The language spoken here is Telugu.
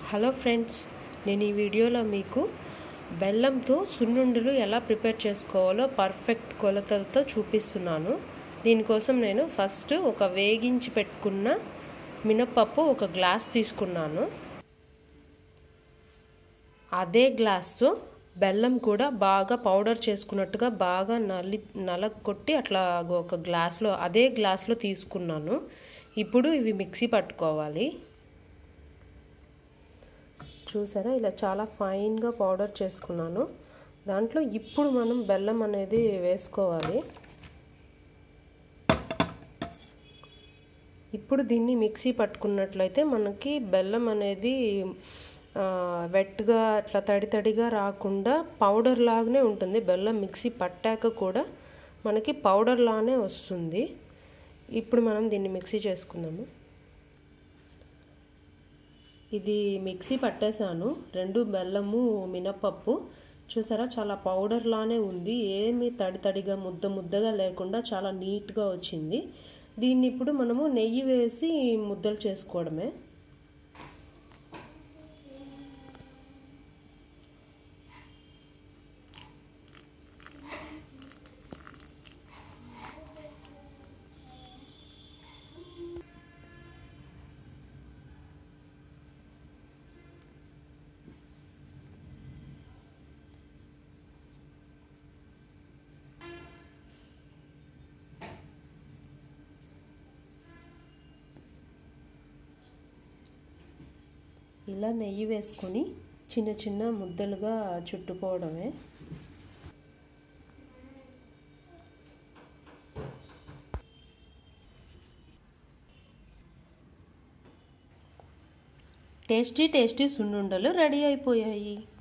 హలో ఫ్రెండ్స్ నేను ఈ వీడియోలో మీకు బెల్లంతో సున్నుండలు ఎలా ప్రిపేర్ చేసుకోవాలో పర్ఫెక్ట్ కొలతలతో చూపిస్తున్నాను దీనికోసం నేను ఫస్ట్ ఒక వేగించి పెట్టుకున్న మినపప్పు ఒక గ్లాస్ తీసుకున్నాను అదే గ్లాస్తో బెల్లం కూడా బాగా పౌడర్ చేసుకున్నట్టుగా బాగా నలి నలగొట్టి అట్లా ఒక గ్లాస్లో అదే గ్లాస్లో తీసుకున్నాను ఇప్పుడు ఇవి మిక్సీ పట్టుకోవాలి చూసారా ఇలా చాలా ఫైన్గా పౌడర్ చేసుకున్నాను దాంట్లో ఇప్పుడు మనం బెల్లం అనేది వేసుకోవాలి ఇప్పుడు దీన్ని మిక్సీ పట్టుకున్నట్లయితే మనకి బెల్లం అనేది వెట్గా అట్లా తడి తడిగా రాకుండా పౌడర్ లాగానే ఉంటుంది బెల్లం మిక్సీ పట్టాక కూడా మనకి పౌడర్ లానే వస్తుంది ఇప్పుడు మనం దీన్ని మిక్సీ చేసుకుందాము ఇది మిక్సీ పట్టేశాను రెండు బెల్లము మినపప్పు చూసారా చాలా పౌడర్ లానే ఉంది ఏమి తడి తడిగా ముద్ద ముద్దగా లేకుండా చాలా నీట్గా వచ్చింది దీన్ని ఇప్పుడు మనము నెయ్యి వేసి ముద్దలు చేసుకోవడమే ఇలా నెయ్యి వేసుకొని చిన్న చిన్న ముద్దలుగా చుట్టుకోవడమే టేస్టీ టేస్టీ సున్నుండలు రెడీ అయిపోయాయి